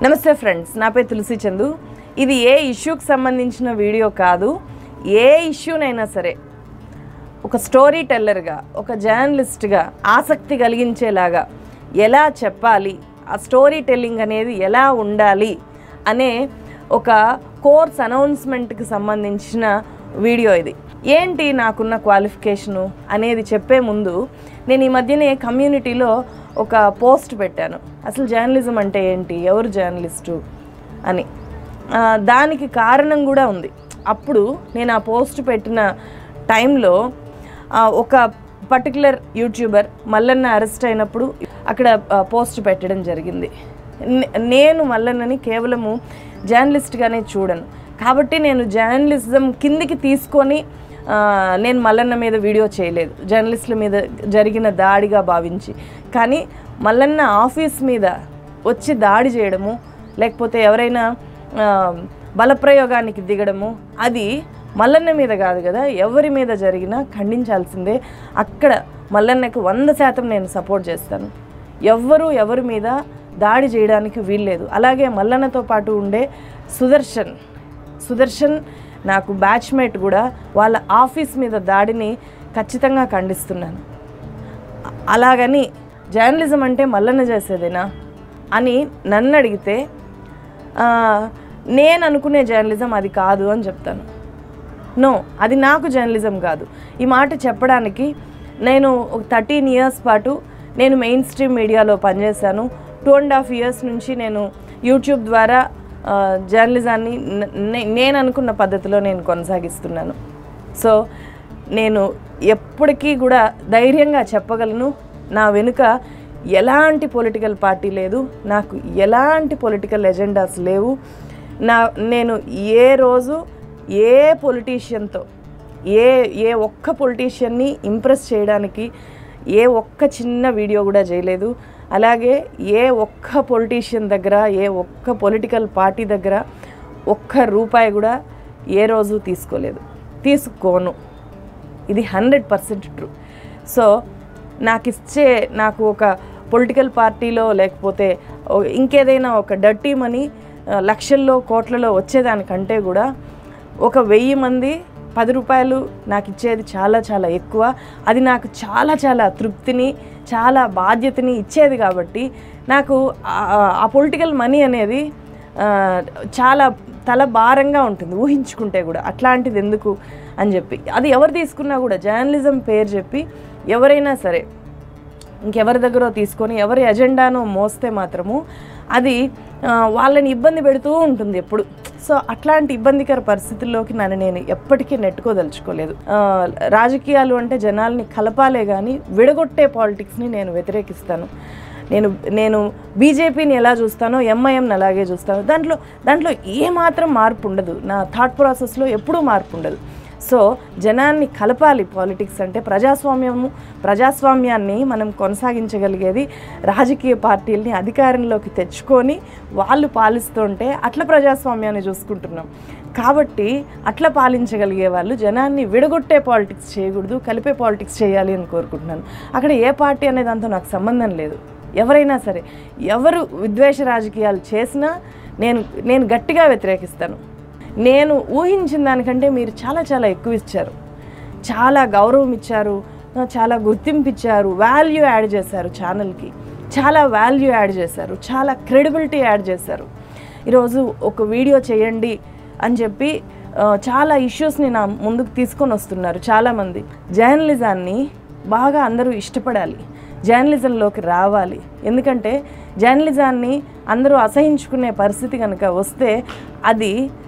నమస్తే ఫ్రెండ్స్ నా పేరు తులసి చందు ఇది ఏ ఇష్యూకి సంబంధించిన వీడియో కాదు ఏ ఇష్యూనైనా సరే ఒక స్టోరీ టెల్లర్గా ఒక జర్నలిస్ట్గా ఆసక్తి కలిగించేలాగా ఎలా చెప్పాలి ఆ స్టోరీ టెల్లింగ్ అనేది ఎలా ఉండాలి అనే ఒక కోర్స్ అనౌన్స్మెంట్కి సంబంధించిన వీడియో ఇది ఏంటి నాకున్న క్వాలిఫికేషను అనేది చెప్పే ముందు నేను ఈ మధ్యనే కమ్యూనిటీలో ఒక పోస్ట్ పెట్టాను అసలు జర్నలిజం అంటే ఏంటి ఎవరు జర్నలిస్టు అని ఆ, దానికి కారణం కూడా ఉంది అప్పుడు నేను ఆ పోస్ట్ పెట్టిన టైంలో ఆ, ఒక పర్టికులర్ యూట్యూబర్ మల్లన్న అరెస్ట్ అయినప్పుడు అక్కడ ఆ, పోస్ట్ పెట్టడం జరిగింది నే- నేను మల్లన్నని కేవలము జర్నలిస్ట్గానే చూడను కాబట్టి నేను జర్నలిజం కిందికి తీసుకొని ఆ, నేను మల్లన్న మీద వీడియో చేయలేదు జర్నలిస్టుల మీద జరిగిన దాడిగా భావించి కానీ మల్లన్న ఆఫీస్ మీద వచ్చి దాడి చేయడము లేకపోతే ఎవరైనా ఆ, బలప్రయోగానికి దిగడము అది మల్లన్న మీద కాదు కదా ఎవరి మీద జరిగినా ఖండించాల్సిందే అక్కడ మల్లన్నకు వంద శాతం నేను సపోర్ట్ చేస్తాను ఎవ్వరు ఎవరి మీద దాడి చేయడానికి వీల్లేదు అలాగే మల్లన్నతో పాటు ఉండే సుదర్శన్ సుదర్శన్ నాకు బ్యాచ్మేట్ కూడా వాళ్ళ ఆఫీస్ మీద దాడిని ఖచ్చితంగా ఖండిస్తున్నాను అలాగని జర్నలిజం అంటే మల్లన్న చేసేదేనా అని నన్ను అడిగితే ఆ, నేను అనుకునే జర్నలిజం అది కాదు అని చెప్తాను నో అది నాకు జర్నలిజం కాదు ఈ మాట చెప్పడానికి నేను ఒక థర్టీన్ ఇయర్స్ పాటు నేను మెయిన్ స్ట్రీమ్ మీడియాలో పనిచేశాను టూ అండ్ హాఫ్ ఇయర్స్ నుంచి నేను యూట్యూబ్ ద్వారా ఆ, జర్నలిజాన్ని న- నే- నేను అనుకున్న పద్ధతిలో నేను కొనసాగిస్తున్నాను సో నేను ఎప్పటికీ కూడా ధైర్యంగా చెప్పగలను నా వెనుక ఎలాంటి పొలిటికల్ పార్టీ లేదు నాకు ఎలాంటి పొలిటికల్ ఎజెండాస్ లేవు నా నేను ఏ రోజు ఏ పొలిటీషియన్తో ఏ ఏ ఒక్క పొలిటీషియన్ని ఇంప్రెస్ చేయడానికి ఏ ఒక్క చిన్న వీడియో కూడా చేయలేదు అలాగే ఏ ఒక్క పొలిటీషియన్ దగ్గర ఏ ఒక్క పొలిటికల్ పార్టీ దగ్గర ఒక్క రూపాయి కూడా ఏ రోజు తీసుకోలేదు తీసుకోను ఇది హండ్రెడ్ పర్సెంట్ ట్రూ సో నాకు ఇచ్చే నాకు ఒక పొలిటికల్ పార్టీలో లేకపోతే ఓ- ఇంకేదైనా ఒక డర్టీ మనీ ఆ, లక్షల్లో కోట్లలో వచ్చేదానికంటే కూడా ఒక వెయ్యి మంది పది రూపాయలు నాకు ఇచ్చేది చాలా చాలా ఎక్కువ అది నాకు చాలా చాలా తృప్తిని చాలా బాధ్యతని ఇచ్చేది కాబట్టి నాకు ఆ- ఆ పొలిటికల్ మనీ అనేది ఆ, చాలా తల భారంగా ఉంటుంది ఊహించుకుంటే కూడా అట్లాంటిది ఎందుకు అని చెప్పి అది ఎవరు తీసుకున్నా కూడా జర్నలిజం పేరు చెప్పి ఎవరైనా సరే ఇంకెవరి దగ్గర తీసుకొని ఎవరి ఎజెండానో మోస్తే మాత్రము అది ఆ, వాళ్ళని ఇబ్బంది పెడుతూ ఉంటుంది ఎప్పుడు సో అట్లాంటి ఇబ్బందికర పరిస్థితుల్లోకి నన్ను నేను ఎప్పటికీ నెట్టుకోదలుచుకోలేదు ఆ, రాజకీయాలు అంటే జనాల్ని కలపాలే కానీ విడగొట్టే పాలిటిక్స్ని నేను వ్యతిరేకిస్తాను నేను నేను బీజేపీని ఎలా చూస్తానో ఎంఐఎంని అలాగే చూస్తాను దాంట్లో దాంట్లో ఏ మాత్రం మార్పు ఉండదు నా థాట్ ప్రాసెస్లో ఎప్పుడూ మార్పు ఉండదు సో జనాన్ని కలపాలి పాలిటిక్స్ అంటే ప్రజాస్వామ్యము ప్రజాస్వామ్యాన్ని మనం కొనసాగించగలిగేది రాజకీయ పార్టీల్ని అధికారంలోకి తెచ్చుకొని వాళ్ళు పాలిస్తుంటే అట్లా ప్రజాస్వామ్యాన్ని చూసుకుంటున్నాం కాబట్టి అట్లా పాలించగలిగే వాళ్ళు జనాన్ని విడగొట్టే పాలిటిక్స్ చేయకూడదు కలిపే పాలిటిక్స్ చేయాలి అని కోరుకుంటున్నాను అక్కడ ఏ పార్టీ అనే దాంతో నాకు సంబంధం లేదు ఎవరైనా సరే ఎవరు విద్వేష రాజకీయాలు చేసినా నేను నేను గట్టిగా వ్యతిరేకిస్తాను నేను ఊహించిన దానికంటే మీరు చాలా చాలా ఎక్కువ ఇచ్చారు చాలా గౌరవం ఇచ్చారు చాలా గుర్తింపు ఇచ్చారు వాల్యూ యాడ్ చేశారు ఛానల్కి చాలా వాల్యూ యాడ్ చేశారు చాలా క్రెడిబిలిటీ యాడ్ చేశారు ఈరోజు ఒక వీడియో చేయండి అని చెప్పి ఆ, చాలా ఇష్యూస్ని నా ముందుకు తీసుకొని వస్తున్నారు చాలామంది జర్నలిజాన్ని బాగా అందరూ ఇష్టపడాలి జర్నలిజంలోకి రావాలి ఎందుకంటే జర్నలిజాన్ని అందరూ అసహించుకునే పరిస్థితి కనుక వస్తే అది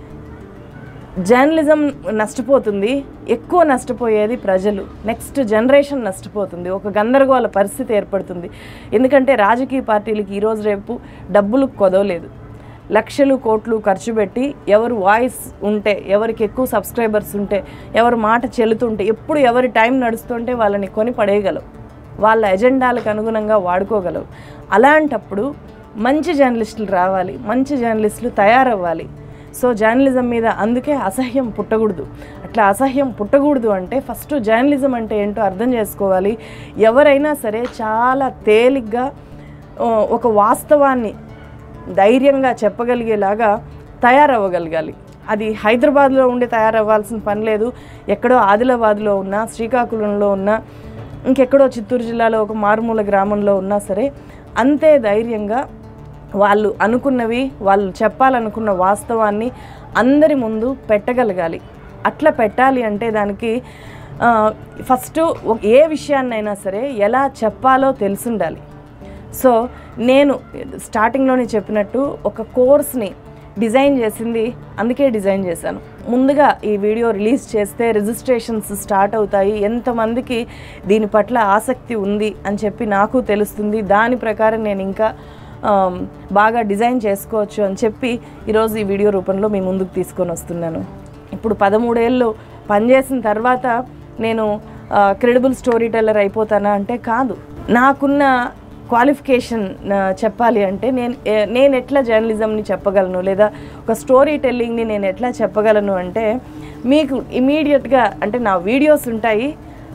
జర్నలిజం నష్టపోతుంది ఎక్కువ నష్టపోయేది ప్రజలు నెక్స్ట్ జనరేషన్ నష్టపోతుంది ఒక గందరగోళ పరిస్థితి ఏర్పడుతుంది ఎందుకంటే రాజకీయ పార్టీలకి ఈరోజు రేపు డబ్బులు కొదవలేదు లక్షలు కోట్లు ఖర్చు పెట్టి ఎవరు వాయిస్ ఉంటే ఎవరికి ఎక్కువ సబ్స్క్రైబర్స్ ఉంటే ఎవరు మాట చెల్లుతుంటే ఎప్పుడు ఎవరి టైం నడుస్తుంటే వాళ్ళని కొని పడేయగలవు వాళ్ళ ఎజెండాలకు అనుగుణంగా వాడుకోగలవు అలాంటప్పుడు మంచి జర్నలిస్టులు రావాలి మంచి జర్నలిస్టులు తయారవ్వాలి సో జర్నలిజం మీద అందుకే అసహ్యం పుట్టకూడదు అట్లా అసహ్యం పుట్టకూడదు అంటే ఫస్ట్ జర్నలిజం అంటే ఏంటో అర్థం చేసుకోవాలి ఎవరైనా సరే చాలా తేలిగ్గా ఆ, ఒక వాస్తవాన్ని ధైర్యంగా చెప్పగలిగేలాగా తయారవ్వగలగాలి అది హైదరాబాద్లో ఉండి తయారవ్వాల్సిన పని లేదు ఎక్కడో ఆదిలాబాద్లో ఉన్నా శ్రీకాకుళంలో ఉన్నా ఇంకెక్కడో చిత్తూరు జిల్లాలో ఒక మారుమూల గ్రామంలో ఉన్నా సరే అంతే ధైర్యంగా వాళ్ళు అనుకున్నవి వాళ్ళు చెప్పాలనుకున్న వాస్తవాన్ని అందరి ముందు పెట్టగలగాలి అట్లా పెట్టాలి అంటే దానికి ఆ, ఫస్ట్ ఒక- ఏ విషయాన్నైనా సరే ఎలా చెప్పాలో తెలిసుండాలి సో నేను స్టార్టింగ్లోనే చెప్పినట్టు ఒక కోర్స్ని డిజైన్ చేసింది అందుకే డిజైన్ చేశాను ముందుగా ఈ వీడియో రిలీజ్ చేస్తే రిజిస్ట్రేషన్స్ స్టార్ట్ అవుతాయి ఎంతమందికి దీని పట్ల ఆసక్తి ఉంది అని చెప్పి నాకు తెలుస్తుంది దాని ప్రకారం నేను ఇంకా ఆమ్, బాగా డిజైన్ చేసుకోవచ్చు అని చెప్పి ఈరోజు ఈ వీడియో రూపంలో మీ ముందుకు తీసుకొని వస్తున్నాను ఇప్పుడు పదమూడేళ్ళు పనిచేసిన తర్వాత నేను క్రెడిబుల్ స్టోరీ టెల్లర్ అయిపోతానా అంటే కాదు నాకున్న క్వాలిఫికేషన్ చెప్పాలి అంటే నేను ఏ- నేను ఎట్లా జర్నలిజంని చెప్పగలను లేదా ఒక స్టోరీ టెల్లింగ్ని నేను ఎట్లా చెప్పగలను అంటే మీకు ఇమీడియట్గా అంటే నా వీడియోస్ ఉంటాయి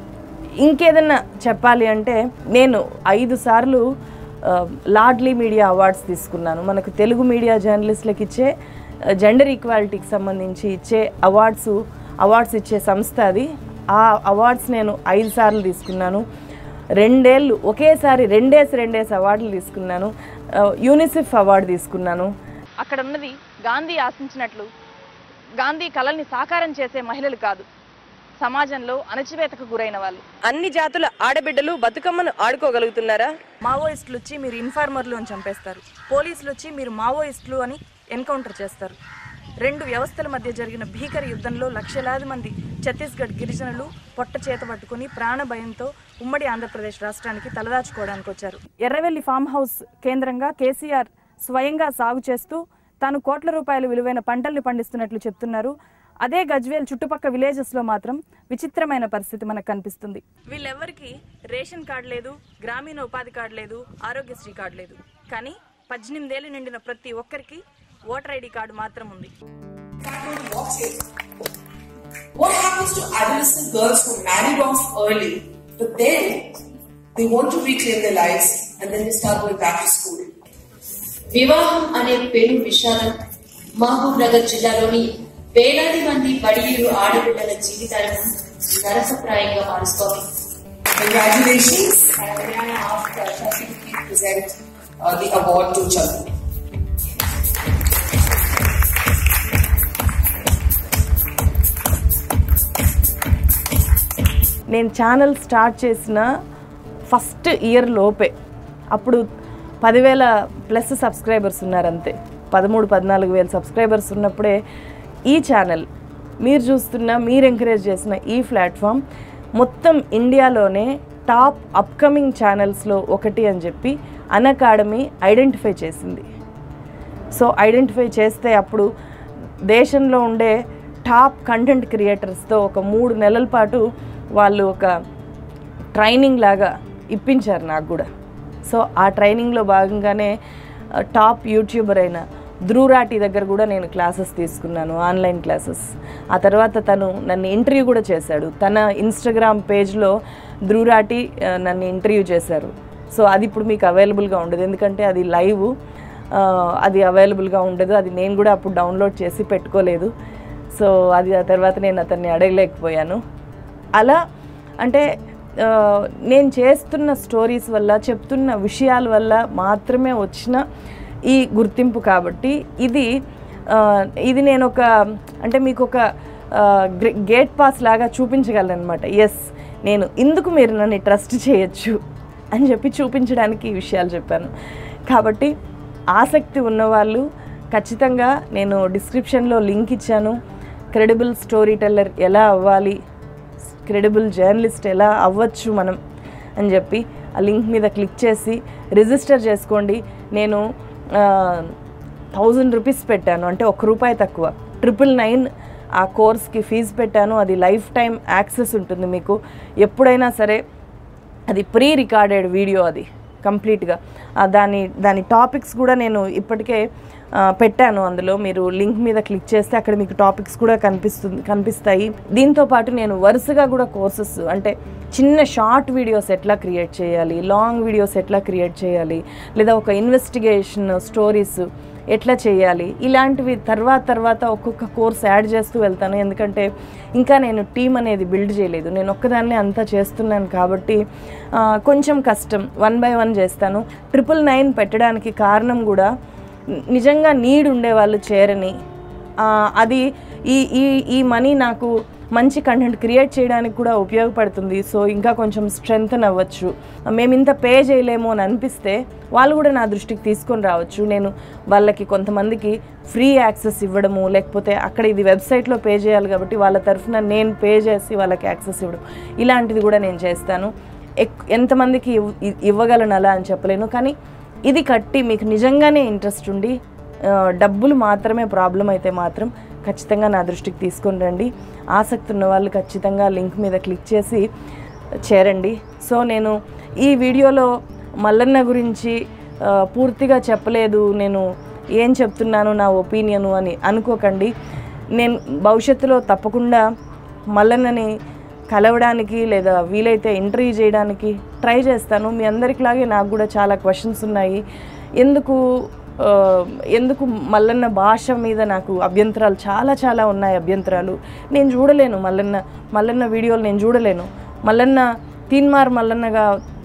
ఇంకేదన్నా చెప్పాలి అంటే నేను ఐదు సార్లు ఆ, లార్డ్లీ మీడియా అవార్డ్స్ తీసుకున్నాను మనకు తెలుగు మీడియా జర్నలిస్టులకు ఇచ్చే జెండర్ ఈక్వాలిటీకి సంబంధించి ఇచ్చే అవార్డ్స్ అవార్డ్స్ ఇచ్చే సంస్థ అది ఆ అవార్డ్స్ నేను ఐదు సార్లు తీసుకున్నాను రెండేళ్ళు ఒకేసారి రెండేసి రెండేసి అవార్డులు తీసుకున్నాను ఆ, యూనిసెఫ్ అవార్డు తీసుకున్నాను అక్కడ ఉన్నది గాంధీ ఆశించినట్లు గాంధీ కలల్ని సాకారం చేసే మహిళలు కాదు సమాజంలో అణచివేతకు గురైన వాళ్ళు అన్ని జాతుల ఆడబిడ్డలు బతుకమ్మను ఆడుకోగలుగుతున్నారా మావోయిస్టులు వచ్చి మీరు ఇన్ఫార్మర్లు అని చంపేస్తారు పోలీసులు వచ్చి మీరు మావోయిస్టులు అని ఎన్కౌంటర్ చేస్తారు రెండు వ్యవస్థల మధ్య జరిగిన భీకర యుద్ధంలో లక్షలాది మంది ఛత్తీస్గఢ్ గిరిజనులు పొట్ట చేత పట్టుకుని ప్రాణ భయంతో ఉమ్మడి ఆంధ్రప్రదేశ్ రాష్ట్రానికి తలదాచుకోవడానికి వచ్చారు ఎర్రవెల్లి ఫామ్ హౌస్ కేంద్రంగా కేసీఆర్ స్వయంగా సాగు చేస్తూ తాను కోట్ల రూపాయల విలువైన పంటల్ని పండిస్తున్నట్లు చెప్తున్నారు అదే గజ్వేల్ చుట్టుపక్క విలేజెస్ లో మాత్రం విచిత్రమైన పరిస్థితి మనకు కనిపిస్తుంది వీళ్ళెవ్వరికి రేషన్ కార్డు లేదు గ్రామీణ ఉపాధి కార్డు లేదు ఆరోగ్యశ్రీ కార్డు లేదు కానీ పద్దెనిమిదేళ్ళు నిండిన ప్రతి ఒక్కరికి ఓటర్ ఐడి కార్డు మాత్రం ఉంది What happens to adolescent girls who married off early, but then they want to reclaim their lives and then they start going back to school? వివాహం అనే పెను విషాదం మహబూబ్ నగర్ జిల్లాలోని వేలాది మంది బడియులు ఆడబిడ్డల జీవితాలను నరకప్రాయంగా మారుస్తోంది Congratulations, and may I ask uh, Shashi to please present uh, the award to Chandu. నేను ఛానల్ స్టార్ట్ చేసిన ఫస్ట్ ఇయర్ లోపే అప్పుడు పదివేల ప్లస్ సబ్స్క్రైబర్స్ ఉన్నారు అంతే పదమూడు పద్నాలుగు వేల సబ్స్క్రైబర్స్ ఉన్నప్పుడే ఈ ఛానల్ మీరు చూస్తున్న మీరు ఎంకరేజ్ చేసిన ఈ ప్లాట్ఫామ్ మొత్తం ఇండియాలోనే టాప్ అప్కమింగ్ ఛానల్స్లో ఒకటి అని చెప్పి అన్ అకాడమీ ఐడెంటిఫై చేసింది సో ఐడెంటిఫై చేస్తే అప్పుడు దేశంలో ఉండే టాప్ కంటెంట్ క్రియేటర్స్తో ఒక మూడు నెలల పాటు వాళ్ళు ఒక ట్రైనింగ్ లాగా ఇప్పించారు నాకు కూడా సో ఆ ట్రైనింగ్లో భాగంగానే ఆ, టాప్ యూట్యూబర్ అయిన ధ్రువరాటి దగ్గర కూడా నేను క్లాసెస్ తీసుకున్నాను ఆన్లైన్ క్లాసెస్ ఆ తర్వాత తను నన్ను ఇంటర్వ్యూ కూడా చేశాడు తన ఇన్స్టాగ్రామ్ పేజ్లో ధ్రువరాటి ఆ, నన్ను ఇంటర్వ్యూ చేశారు సో అది ఇప్పుడు మీకు అవైలబుల్గా ఉండదు ఎందుకంటే అది లైవ్ ఆ, అది అవైలబుల్గా ఉండదు అది నేను కూడా అప్పుడు డౌన్లోడ్ చేసి పెట్టుకోలేదు సో అది ఆ తర్వాత నేను అతన్ని అడగలేకపోయాను అలా అంటే ఆ, నేను చేస్తున్న స్టోరీస్ వల్ల చెప్తున్న విషయాల వల్ల మాత్రమే వచ్చిన ఈ గుర్తింపు కాబట్టి ఇది ఆ, ఇది నేను ఒక అంటే మీకు ఒక గేట్ పాస్ లాగా చూపించగలను అనమాట ఎస్ నేను ఇందుకు మీరు నన్ను ట్రస్ట్ చేయొచ్చు అని చెప్పి చూపించడానికి ఈ విషయాలు చెప్పాను కాబట్టి ఆసక్తి ఉన్నవాళ్ళు ఖచ్చితంగా నేను డిస్క్రిప్షన్లో లింక్ ఇచ్చాను క్రెడిబుల్ స్టోరీ టెల్లర్ ఎలా అవ్వాలి క్రెడిబుల్ జర్నలిస్ట్ ఎలా అవ్వచ్చు మనం అని చెప్పి ఆ లింక్ మీద క్లిక్ చేసి రిజిస్టర్ చేసుకోండి నేను థౌజండ్ రూపీస్ పెట్టాను అంటే ఒక రూపాయి తక్కువ ట్రిపుల్ నైన్ ఆ కోర్స్కి ఫీజు పెట్టాను అది లైఫ్ టైం యాక్సెస్ ఉంటుంది మీకు ఎప్పుడైనా సరే అది ప్రీ రికార్డెడ్ వీడియో అది కంప్లీట్గా ఆ, దాని దాని టాపిక్స్ కూడా నేను ఇప్పటికే ఆ, పెట్టాను అందులో మీరు లింక్ మీద క్లిక్ చేస్తే అక్కడ మీకు టాపిక్స్ కూడా కనిపిస్తుంది కనిపిస్తాయి దీంతో పాటు నేను వరుసగా కూడా కోర్సెస్ అంటే చిన్న షార్ట్ వీడియోస్ ఎట్లా క్రియేట్ చేయాలి లాంగ్ వీడియోస్ ఎట్లా క్రియేట్ చేయాలి లేదా ఒక ఇన్వెస్టిగేషన్ స్టోరీస్ ఎట్లా చేయాలి ఇలాంటివి తర్వాత తర్వాత ఒక్కొక్క కోర్స్ యాడ్ చేస్తూ వెళ్తాను ఎందుకంటే ఇంకా నేను టీం అనేది బిల్డ్ చేయలేదు నేను ఒక్కదాన్నే అంతా చేస్తున్నాను కాబట్టి ఆ, కొంచెం కష్టం వన్ బై వన్ చేస్తాను ట్రిపుల్ నైన్ పెట్టడానికి కారణం కూడా ని- నిజంగా నీడ్ ఉండేవాళ్ళు చేరని ఆ, అది ఈ ఈ ఈ మనీ నాకు మంచి కంటెంట్ క్రియేట్ చేయడానికి కూడా ఉపయోగపడుతుంది సో ఇంకా కొంచెం స్ట్రెంగ్త్ అవ్వచ్చు మేము ఇంత పే చేయలేము అని అనిపిస్తే వాళ్ళు కూడా నా దృష్టికి తీసుకొని రావచ్చు నేను వాళ్ళకి కొంతమందికి ఫ్రీ యాక్సెస్ ఇవ్వడము లేకపోతే అక్కడ ఇది వెబ్సైట్లో పే చేయాలి కాబట్టి వాళ్ళ తరఫున నేను పే చేసి వాళ్ళకి యాక్సెస్ ఇవ్వడం ఇలాంటిది కూడా నేను చేస్తాను ఎక్ ఎంతమందికి ఇవ్- ఇ- ఇవ్వగలను అలా అని చెప్పలేను కానీ ఇది కట్టి మీకు నిజంగానే ఇంట్రెస్ట్ ఉండి ఆ, డబ్బులు మాత్రమే ప్రాబ్లం అయితే మాత్రం ఖచ్చితంగా నా దృష్టికి తీసుకొని రండి ఆసక్తి ఉన్న వాళ్ళు ఖచ్చితంగా లింక్ మీద క్లిక్ చేసి చేరండి సో నేను ఈ వీడియోలో మల్లన్న గురించి ఆ, పూర్తిగా చెప్పలేదు నేను ఏం చెప్తున్నాను నా ఒపీనియను అని అనుకోకండి నేను భవిష్యత్తులో తప్పకుండా మల్లన్నని కలవడానికి లేదా వీలైతే ఇంటర్వ్యూ చేయడానికి ట్రై చేస్తాను మీ అందరికిలాగే నాకు కూడా చాలా క్వశ్చన్స్ ఉన్నాయి ఎందుకు ఆ, ఎందుకు మల్లన్న భాష మీద నాకు అభ్యంతరాలు చాలా చాలా ఉన్నాయి అభ్యంతరాలు నేను చూడలేను మల్లన్న మల్లన్న వీడియోలు నేను చూడలేను మల్లన్న తీన్మార్ మల్లన్నగా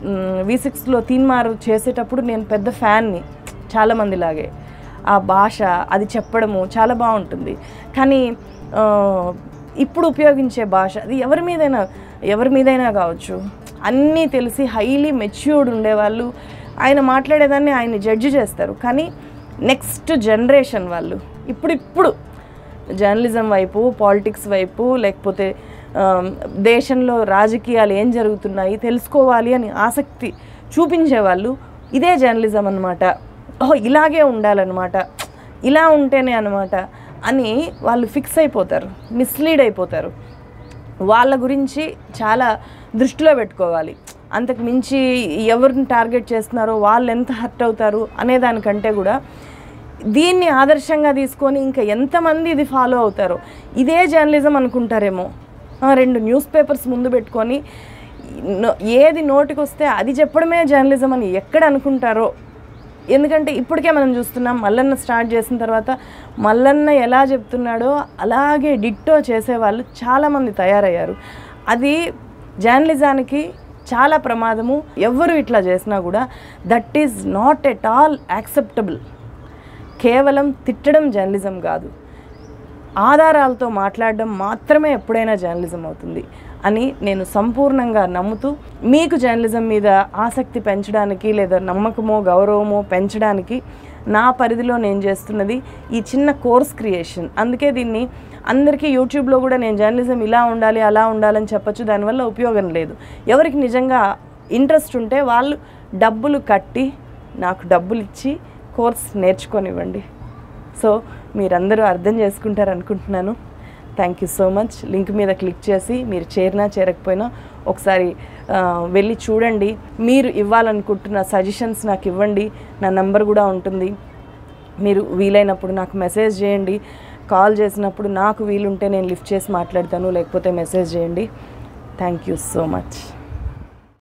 వి సిక్స్లో తీన్మార్ చేసేటప్పుడు నేను పెద్ద ఫ్యాన్ని చాలామందిలాగే ఆ భాష అది చెప్పడము చాలా బాగుంటుంది కానీ ఆ, ఇప్పుడు ఉపయోగించే భాష అది ఎవరి మీదైనా ఎవరి మీదైనా కావచ్చు అన్నీ తెలిసి హైలీ మెచ్యూర్డ్ ఉండేవాళ్ళు ఆయన మాట్లాడేదాన్ని ఆయన జడ్జి చేస్తారు కానీ నెక్స్ట్ జనరేషన్ వాళ్ళు ఇప్పుడిప్పుడు జర్నలిజం వైపు పాలిటిక్స్ వైపు లేకపోతే ఆ, దేశంలో రాజకీయాలు ఏం జరుగుతున్నాయి తెలుసుకోవాలి అని ఆసక్తి చూపించే వాళ్ళు ఇదే జర్నలిజం అనమాట ఓహో ఇలాగే ఉండాలన్నమాట ఇలా ఉంటేనే అనమాట అని వాళ్ళు ఫిక్స్ అయిపోతారు మిస్లీడ్ అయిపోతారు వాళ్ళ గురించి చాలా దృష్టిలో పెట్టుకోవాలి అంతకు మించి ఎవరిని టార్గెట్ చేస్తున్నారో వాళ్ళు ఎంత హర్ట్ అవుతారు అనే దానికంటే కూడా దీన్ని ఆదర్శంగా తీసుకొని ఇంకా ఎంతమంది ఇది ఫాలో అవుతారో ఇదే జర్నలిజం అనుకుంటారేమో ఆ, రెండు న్యూస్ పేపర్స్ ముందు పెట్టుకొని నో- ఏది నోటికి వస్తే అది చెప్పడమే జర్నలిజం అని ఎక్కడ అనుకుంటారో ఎందుకంటే ఇప్పటికే మనం చూస్తున్నాం మల్లన్న స్టార్ట్ చేసిన తర్వాత మల్లన్న ఎలా చెప్తున్నాడో అలాగే డిట్టో చేసేవాళ్ళు చాలామంది తయారయ్యారు అది జర్నలిజానికి చాలా ప్రమాదము ఎవరు ఇట్లా చేసినా కూడా that is not at all acceptable కేవలం తిట్టడం జర్నలిజం కాదు ఆధారాలతో మాట్లాడడం మాత్రమే ఎప్పుడైనా జర్నలిజం అవుతుంది అని నేను సంపూర్ణంగా నమ్ముతూ మీకు జర్నలిజం మీద ఆసక్తి పెంచడానికి లేదా నమ్మకమో గౌరవమో పెంచడానికి నా పరిధిలో నేను చేస్తున్నది ఈ చిన్న కోర్స్ క్రియేషన్ అందుకే దీన్ని అందరికీ యూట్యూబ్లో కూడా నేను జర్నలిజం ఇలా ఉండాలి అలా ఉండాలని చెప్పొచ్చు దానివల్ల ఉపయోగం లేదు ఎవరికి నిజంగా ఇంట్రెస్ట్ ఉంటే వాళ్ళు డబ్బులు కట్టి నాకు డబ్బులు ఇచ్చి కోర్స్ నేర్చుకొనివ్వండి సో మీరందరూ అర్థం చేసుకుంటారు అనుకుంటున్నాను thank you so much link మీద క్లిక్ చేసి మీరు చేరినా చేరకపోయినా ఒకసారి ఆ, వెళ్ళి చూడండి మీరు ఇవ్వాలనుకుంటున్న సజెషన్స్ నాకు ఇవ్వండి నా నంబర్ కూడా ఉంటుంది మీరు వీలైనప్పుడు నాకు మెసేజ్ చేయండి కాల్ చేసినప్పుడు నాకు వీలుంటే నేను లిఫ్ట్ చేసి మాట్లాడతాను లేకపోతే మెసేజ్ చేయండి థ్యాంక్ యూ సో మచ్